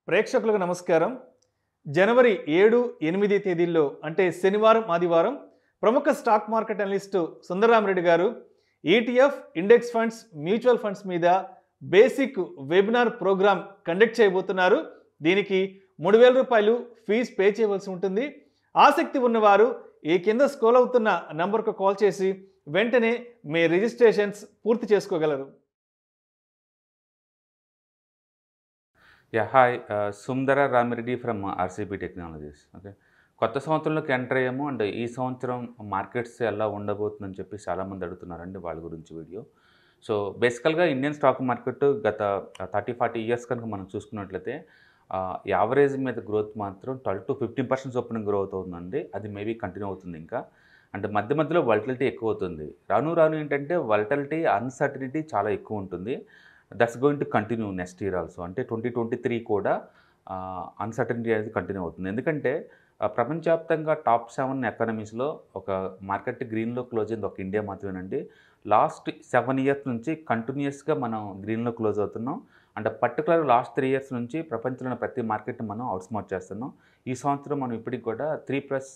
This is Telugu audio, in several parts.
ప్రేక్షకులకు నమస్కారం జనవరి ఏడు ఎనిమిది తేదీల్లో అంటే శనివారం ఆదివారం ప్రముఖ స్టాక్ మార్కెట్ అనలిస్టు సుందరరామరెడ్డి గారు ETF index funds mutual funds మీద బేసిక్ వెబినార్ ప్రోగ్రామ్ కండక్ట్ చేయబోతున్నారు దీనికి మూడు వేల రూపాయలు ఫీజు పే చేయవలసి ఉంటుంది ఆసక్తి ఉన్నవారు ఈ కింద స్కోల్ అవుతున్న నంబర్కు కాల్ చేసి వెంటనే మీ రిజిస్ట్రేషన్స్ పూర్తి చేసుకోగలరు yeah hi Sundara Ramireddy from RCB technologies okay కొత్త సంవత్సరంలోకి ఎంటర్ అయ్యాము అండ్ ఈ సంవత్సరం మార్కెట్స్ ఎలా ఉండబోతుందని చెప్పి చాలామంది అడుగుతున్నారండి వాళ్ళ గురించి వీడియో సో బేసికల్గా ఇండియన్ స్టాక్ మార్కెట్ గత థర్టీ ఫార్టీ ఇయర్స్ కనుక మనం చూసుకున్నట్లయితే యావరేజ్ మీద గ్రోత్ మాత్రం ట్వెల్వ్ టు ఫిఫ్టీన్ పర్సెంట్ చొప్పున గ్రోత్ అవుతుందండి అది మేబీ కంటిన్యూ అవుతుంది ఇంకా అంటే మధ్య మధ్యలో వల్టిలిటీ ఎక్కువ అవుతుంది రాను రాను ఏంటంటే వల్టిలిటీ అన్సర్టినిటీ చాలా ఎక్కువ ఉంటుంది that's going to continue next year also అంటే ట్వంటీ ట్వంటీ త్రీ కూడా అన్సర్టనిటీ అనేది కంటిన్యూ అవుతుంది ఎందుకంటే ఆ, ప్రపంచవ్యాప్తంగా టాప్ సెవెన్ ఎకానమీస్లో ఒక మార్కెట్ గ్రీన్లో క్లోజ్ అయింది ఒక ఇండియా మాత్రమేనండి లాస్ట్ సెవెన్ ఇయర్స్ నుంచి కంటిన్యూస్గా మనం గ్రీన్లో క్లోజ్ అవుతున్నాం and particular last three years నుంచి ప్రపంచంలోని ప్రతి మార్కెట్ని మనం అవుట్స్మార్ట్ చేస్తున్నాం ఈ సంవత్సరం మనం ఇప్పటికి కూడా త్రీ ప్లస్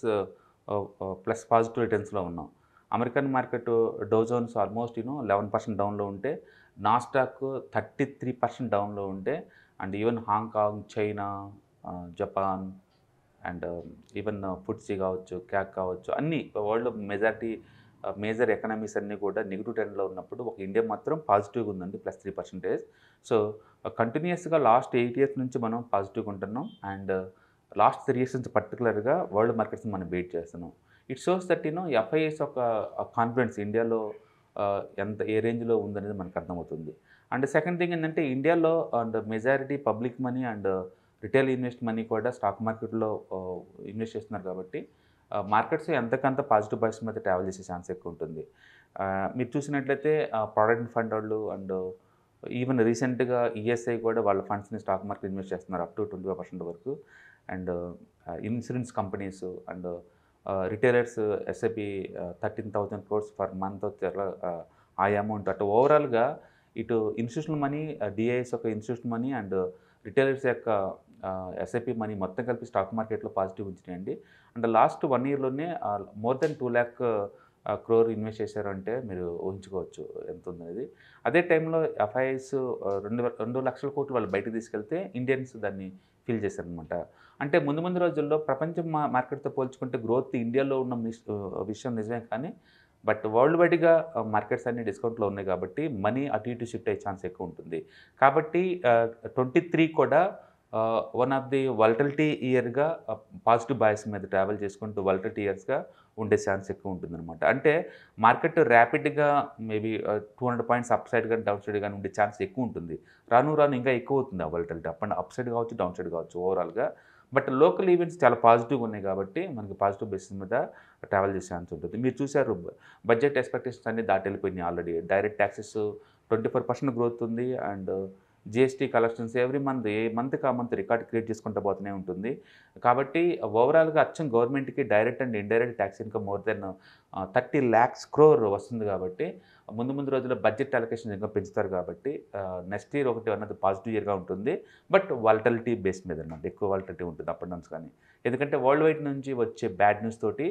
ప్లస్ పాజిటివ్ రిటర్న్స్లో ఉన్నాం American market Dow Jones almost you know eleven percent డౌన్లో ఉంటే నాస్టాక్ థర్టీ త్రీ పర్సెంట్ డౌన్లో ఉంటే అండ్ ఈవెన్ హాంకాంగ్ చైనా ఆ, జపాన్ అండ్ ఈవెన్ ఫుడ్సీ కావచ్చు క్యాక్ కావచ్చు అన్ని వరల్డ్ మెజారిటీ మేజర్ ఎకనామీస్ అన్నీ కూడా నెగిటివ్ ట్రెండ్లో ఉన్నప్పుడు ఒక ఇండియా మాత్రం పాజిటివ్గా ఉందండి ప్లస్ త్రీ పర్సెంటేజ్ సో కంటిన్యూస్గా లాస్ట్ ఎయిట్ ఇయర్స్ నుంచి మనం పాజిటివ్గా ఉంటున్నాం అండ్ లాస్ట్ త్రీ ఇయర్స్ నుంచి పర్టికులర్గా వరల్డ్ మార్కెట్స్ మనం బీట్ చేస్తున్నాం it shows that you know FIs ఒక కాన్ఫిడెన్స్ ఇండియాలో ఆ, ఎంత ఏ రేంజ్లో ఉందనేది మనకు అర్థమవుతుంది అండ్ సెకండ్ థింగ్ ఏంటంటే ఇండియాలో and majority public money and retail invest money కూడా స్టాక్ మార్కెట్లో ఇన్వెస్ట్ చేస్తున్నారు కాబట్టి మార్కెట్స్ ఎంతకంత పాజిటివ్ బైస్ మీద ట్రావెల్ చేసే ఛాన్స్ ఎక్కువ ఉంటుంది ఆ, మీరు చూసినట్లయితే ప్రాడక్ట్ ఫండ్ వాళ్ళు అండ్ ఈవెన్ రీసెంట్గా ఈఎస్ఐ కూడా వాళ్ళ ఫండ్స్ని స్టాక్ మార్కెట్ ఇన్వెస్ట్ చేస్తున్నారు up to twenty five percent వరకు and insurance companies and retailers SIP thirteen thousand crores for month ఆ అమౌంట్ అటు ఓవరాల్గా ఇటు ఇన్స్టిట్యూషనల్ మనీ డిఐఎస్ యొక్క ఇన్స్టిట్యూషన్ మనీ అండ్ రిటైలర్స్ యొక్క ఎస్ఐపి మనీ మొత్తం కలిపి స్టాక్ మార్కెట్లో పాజిటివ్ ఉంచినాయండి అండ్ లాస్ట్ వన్ ఇయర్లోనే more than two lakh crore invest చేశారంటే మీరు ఊహించుకోవచ్చు ఎంత ఉందనేది అదే టైంలో ఎఫ్ఐఎస్ రెండు వే- రెండు లక్షల కోట్లు వాళ్ళు బయటకు తీసుకెళ్తే ఇండియన్స్ దాన్ని ఫీల్ చేశారనమాట అంటే ముందు ముందు రోజుల్లో ప్రపంచం మా మార్కెట్తో పోల్చుకుంటే గ్రోత్ ఇండియాలో ఉన్న మిస్- విషయం నిజమే కానీ బట్ వరల్డ్ వైడ్గా మార్కెట్స్ అన్ని డిస్కౌంట్లో ఉన్నాయి కాబట్టి మనీ అటు ఇటు షిఫ్ట్ అయ్యే ఛాన్స్ ఎక్కువ ఉంటుంది కాబట్టి ట్వంటీ త్రీ కూడా వన్ ఆఫ్ ది వల్టలిటీ ఇయర్గా పాజిటివ్ బాయస్ మీద ట్రావెల్ చేసుకుంటూ వల్టలిటీ ఇయర్స్గా ఉండే ఛాన్స్ ఎక్కువ ఉంటుందన్నమాట అంటే మార్కెట్ ర్యాపిడ్గా maybe two hundred points up side కానీ డౌన్ సైడ్ కానీ ఉండే ఛాన్స్ ఎక్కువ ఉంటుంది రాను రాను ఇంకా ఎక్కువ అవుతుంది ఆ volatility up and up side కావచ్చు డౌన్ సైడ్ కావచ్చు ఓవరాల్గా బట్ లోకల్ ఈవెంట్స్ చాలా పాజిటివ్గా ఉన్నాయి కాబట్టి మనకి పాజిటివ్ బేసిస్ మీద ట్రావెల్ చేసే ఛాన్స్ ఉంటుంది మీరు చూసారు బడ్జెట్ ఎక్స్పెక్టేషన్స్ అన్ని దాటి వెళ్ళిపోయినాయి already direct taxes twenty four percent growth ఉంది and GST collections every month a మంత్కి ఆ మంత్ రికార్డ్ క్రియేట్ చేసుకుంటూ పోతూనే ఉంటుంది కాబట్టి ఓవరాల్గా అచ్చం గవర్నమెంట్కి direct and indirect tax income more than thirty lakhs crore వస్తుంది కాబట్టి ముందు ముందు రోజుల్లో బడ్జెట్ అలొకేషన్ ఇంకా పెంచుతారు కాబట్టి నెక్స్ట్ ఇయర్ ఒకటి అన్నది పాజిటివ్ ఇయర్గా ఉంటుంది బట్ వాల్టలిటీ బేస్ మీద అనమాట ఎక్కువ వాల్టలిటీ ఉంటుంది అప్ అండ్ డౌన్స్ కానీ ఎందుకంటే వరల్డ్ వైడ్ నుంచి వచ్చే బ్యాడ్ న్యూస్ తోటి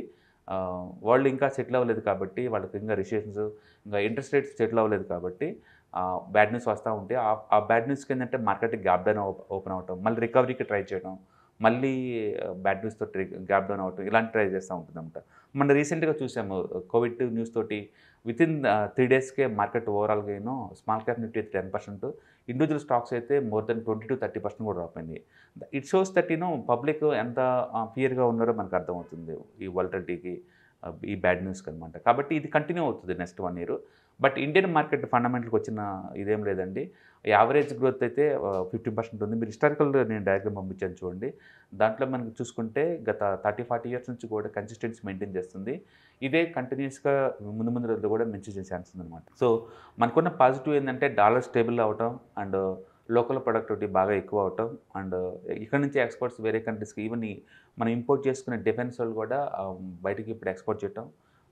వరల్డ్ ఇంకా సెటిల్ అవ్వలేదు కాబట్టి వాళ్ళకి ఇంకా రిసేషన్స్ ఇంకా ఇంట్రెస్ట్ రేట్స్ సెటిల్ అవ్వలేదు కాబట్టి బ్యాడ్ న్యూస్ వస్తూ ఉంటే ఆ- ఆ బ్యాడ్ న్యూస్కి ఏంటంటే మార్కెట్ గ్యాప్ డౌన్ ఓపెన్ అవటం మళ్ళీ రికవరీకి ట్రై చేయడం మళ్ళీ బ్యాడ్ న్యూస్ తోటి గ్యాప్ డౌన్ అవటం ఇలాంటి ట్రై చేస్తూ ఉంటుందన్నమాట మన రీసెంట్గా చూసాము కోవిడ్ న్యూస్ తోటి విత్ ఇన్ త్రీ డేస్కే మార్కెట్ ఓవరాల్గా ఏమో స్మాల్ క్యాప్ నిఫ్టీ అయితే టెన్ పర్సెంట్ ఇండివిజువల్ స్టాక్స్ అయితే more than twenty to thirty percent కూడా డ్రాప్ అయింది it shows that you know public ఎంత ఫియర్గా ఉన్నారో మనకు అర్థమవుతుంది ఈ వల్టలిటీకి ఈ బ్యాడ్ న్యూస్కి అనమాట కాబట్టి ఇది కంటిన్యూ అవుతుంది next one year but Indian market ఫండమెంటల్కి వచ్చిన ఇదేం లేదండి యావరేజ్ గ్రోత్ అయితే ఫిఫ్టీన్ పర్సెంట్ ఉంది మీరు హిస్టారికల్ నేను డయాగ్రామ్ పంపించాను చూడండి దాంట్లో మనకి చూసుకుంటే గత థర్టీ ఫార్టీ ఇయర్స్ నుంచి కూడా కన్సిస్టెన్సీ మెయింటైన్ చేస్తుంది ఇదే కంటిన్యూస్గా ముందు ముందు రోజుల్లో కూడా మెన్షన్ చేసే ఛాన్స్ ఉందన్నమాట సో మనకున్న పాజిటివ్ ఏంటంటే డాలర్ స్టేబుల్ అవటం అండ్ లోకల్ ప్రొడక్టివిటీ బాగా ఎక్కువ అవటం అండ్ ఇక్కడ నుంచి ఎక్స్పోర్ట్స్ వేరే కంట్రీస్కి ఈవెన్ ఈ మనం ఇంపోర్ట్ చేసుకునే డిఫెన్స్ వాళ్ళు కూడా ఆ, బయటికి ఇప్పుడు ఎక్స్పోర్ట్ చేయటం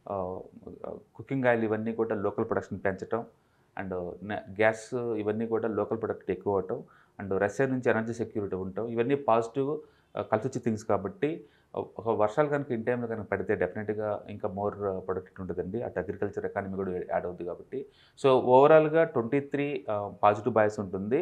కుకింగ్ ఆయిల్ ఇవన్నీ కూడా లోకల్ ప్రొడక్షన్ పెంచటం అండ్ గ్యాస్ ఇవన్నీ కూడా లోకల్ ప్రొడక్ట్ ఎక్కువ అవటం అండ్ రష్యా నుంచి ఎనర్జీ సెక్యూరిటీ ఉంటాం ఇవన్నీ పాజిటివ్ కలిసి వచ్చే థింగ్స్ కాబట్టి ఒక వర్షాలు కనుక ఇన్ టైంలో కనుక పడితే డెఫినెట్గా ఇంకా మోర్ ప్రొడక్ట్ ఉంటుందండి అటు అగ్రికల్చర్ ఎకానమీ కూడా యాడ్ అవుతుంది కాబట్టి సో ఓవరాల్గా ట్వంటీ త్రీ పాజిటివ్ బయాస్ ఉంటుంది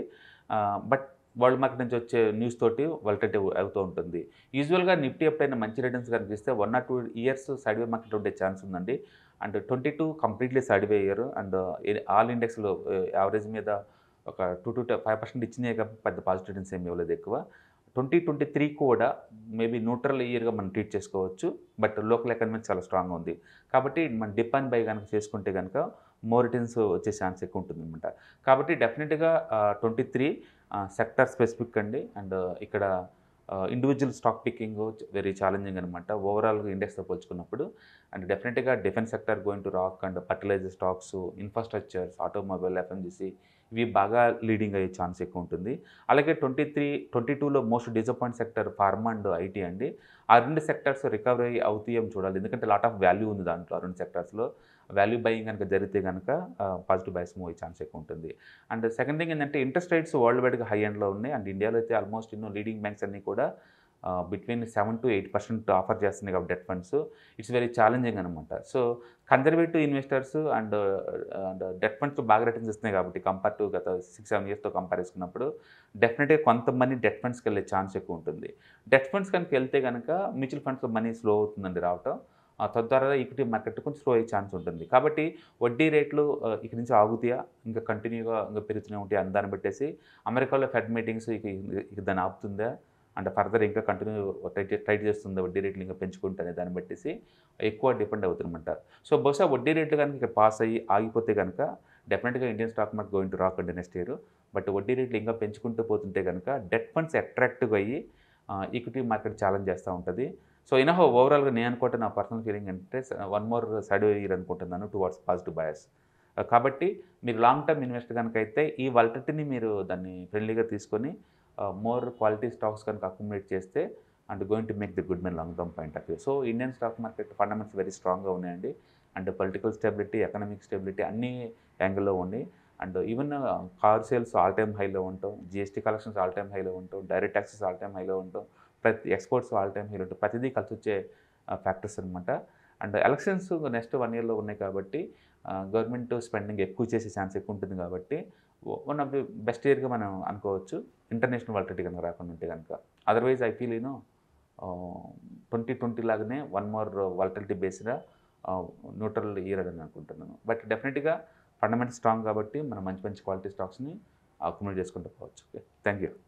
బట్ వరల్డ్ మార్కెట్ నుంచి వచ్చే న్యూస్ తోటి వల్టేటివ్ అవుతూ ఉంటుంది యూజువల్గా నిఫ్టీ ఎప్పుడైనా మంచి రిటర్న్స్ కనిపిస్తే one or two years sideway market ఉండే ఛాన్స్ ఉందండి and twenty two completely sideway year and all ఇండెక్స్లో యావరేజ్ మీద ఒక టూ టు ఫైవ్ పర్సెంట్ ఇచ్చినాయి కాబట్టి పెద్ద పాజిటివ్ రిటర్న్స్ ఏమి ఇవ్వలేదు ఎక్కువ ట్వంటీ ట్వంటీ త్రీ కూడా మేబీ న్యూట్రల్ ఇయర్గా మనం ట్రీట్ చేసుకోవచ్చు బట్ లోకల్ ఎకానమీ చాలా స్ట్రాంగ్గా ఉంది కాబట్టి మన డిప్ అండ్ బై కనుక చేసుకుంటే కనుక మోర్ రిటర్న్స్ వచ్చే ఛాన్స్ ఎక్కువ ఉంటుంది అనమాట కాబట్టి డెఫినెట్గా ట్వంటీ త్రీ సెక్టర్ స్పెసిఫిక్ అండి అండ్ ఇక్కడ individual stock picking very challenging అనమాట ఓవరాల్గా ఇండెక్స్తో పోల్చుకున్నప్పుడు అండ్ డెఫినెట్గా defence sector going to rock and fertiliser stocks infrastructures automobile FMCG ఇవి బాగా లీడింగ్ అయ్యే ఛాన్స్ ఎక్కువ ఉంటుంది అలాగే ట్వంటీ త్రీ ట్వంటీ టూలో most disappoint sector pharma and IT అండి ఆ రెండు సెక్టర్స్ రికవరీ అవుతాయేమో చూడాలి ఎందుకంటే లాట్ ఆఫ్ వాల్యూ ఉంది దాంట్లో ఆ రెండు సెక్టర్స్లో వాల్యూ బయింగ్ కనుక జరిగితే కనుక పాజిటివ్ బైస్ మూవ్ అయ్యే ఛాన్స్ ఎక్కువ ఉంటుంది అండ్ సెకండ్ థింగ్ ఏంటంటే ఇంట్రెస్ట్ రేట్స్ వరల్డ్ వైడ్గా హై ఎండ్లో ఉన్నాయి అండ్ ఇండియాలో అయితే ఆల్మోస్ట్ ఎన్నో లీడింగ్ బ్యాంక్స్ అన్నీ కూడా between seven to eight percent offer చేస్తున్నాయి కాబట్టి debt funds it's very challenging అనమాట so conservative investors and and debt funds బాగా రిటర్న్స్ ఇస్తున్నాయి కాబట్టి కంపేర్ టు గత సిక్స్ సెవెన్ ఇయర్స్తో కంపేర్ చేసుకున్నప్పుడు డెఫినెట్గా కొంతమంది డెట్ ఫండ్స్కి వెళ్ళే ఛాన్స్ ఎక్కువ ఉంటుంది డెట్ ఫండ్స్ కనుక వెళ్తే కనుక మ్యూచువల్ ఫండ్స్లో మనీ స్లో అవుతుందండి రావటం ఆ తద్వారా ఈక్విటీ మార్కెట్ కొంచెం స్లో అయ్యే ఛాన్స్ ఉంటుంది కాబట్టి వడ్డీ రేట్లు ఆ, ఇక నుంచి ఆగుతాయా ఇంకా కంటిన్యూగా ఇంకా పెరుగుతూనే ఉంటాయి అని దాన్ని పెట్టేసి అమెరికాలో ఫెడ్ మీటింగ్స్ ఇక ఇక దాన్ని ఆపుతుందా అండ్ ఫర్దర్ ఇంకా కంటిన్యూ టైట్ టైట్ చేస్తుందా వడ్డీ రేట్లు ఇంకా పెంచుకుంటానే దాన్ని బట్టేసి ఎక్కువ డిపెండ్ అవుతుందన్నమాట సో బహుశా వడ్డీ రేట్లు కనుక ఇక్కడ పాస్ అయ్యి ఆగిపోతే కనుక డెఫినెట్గా Indian stock market going to rock అండి నెక్స్ట్ ఇయర్ బట్ వడ్డీ రేట్లు ఇంకా పెంచుకుంటూ పోతుంటే కనుక డెట్ ఫండ్స్ అట్రాక్టివ్గా అయ్యి ఈక్విటీ మార్కెట్ ఛాలెంజ్ చేస్తూ ఉంటుంది సో ఇనహో ఓవరాల్గా నేను అనుకుంటే నా పర్సనల్ ఫీలింగ్ అంటే వన్ మోర్ సైడ్ ఇయర్ అనుకుంటున్నాను టువర్డ్స్ పాజిటివ్ బయాస్ కాబట్టి మీరు లాంగ్ టర్మ్ ఇన్వెస్టర్ కనుక అయితే ఈ వాలిటిని మీరు దాన్ని ఫ్రెండ్లీగా తీసుకొని మోర్ క్వాలిటీ స్టాక్స్ కనుక అక్యుములేట్ చేస్తే and going to make the good men long term point of view so Indian stock market fundamentals very స్ట్రాంగ్గా ఉన్నాయండి and political stability economic stability అన్ని యాంగిల్లో ఉన్నాయి and even car sales all time హైలో ఉంటాం జిఎస్టీ కలెక్షన్స్ ఆల్ టైమ్ హైలో ఉంటాం డైరెక్ట్ ట్యాక్సెస్ ఆల్ టైమ్ హైలో ఉంటాం ప్రతి ఎక్స్పోర్ట్స్ ఆల్ టైమ్ హైలో ఉంటాం ప్రతిదీ కలిసి వచ్చే ఫ్యాక్టర్స్ అనమాట అండ్ ఎలక్షన్స్ నెక్స్ట్ వన్ ఇయర్లో ఉన్నాయి కాబట్టి గవర్నమెంట్ స్పెండింగ్ ఎక్కువ చేసే ఛాన్స్ ఎక్కువ ఉంటుంది కాబట్టి వన్ ఆఫ్ ది బెస్ట్ ఇయర్గా మనం అనుకోవచ్చు ఇంటర్నేషనల్ వాలిటీ కనుక రాకుండా ఉంటే కనుక otherwise I feel you know twenty twenty లాగానే one more volatility based neutral year అని అనుకుంటున్నాను బట్ డెఫినెట్గా ఫండమెంటల్ స్ట్రాంగ్ కాబట్టి మనం మంచి మంచి క్వాలిటీ స్టాక్స్ని అక్యుములేట్ చేసుకుంటూ పోవచ్చు ఓకే థ్యాంక్ యూ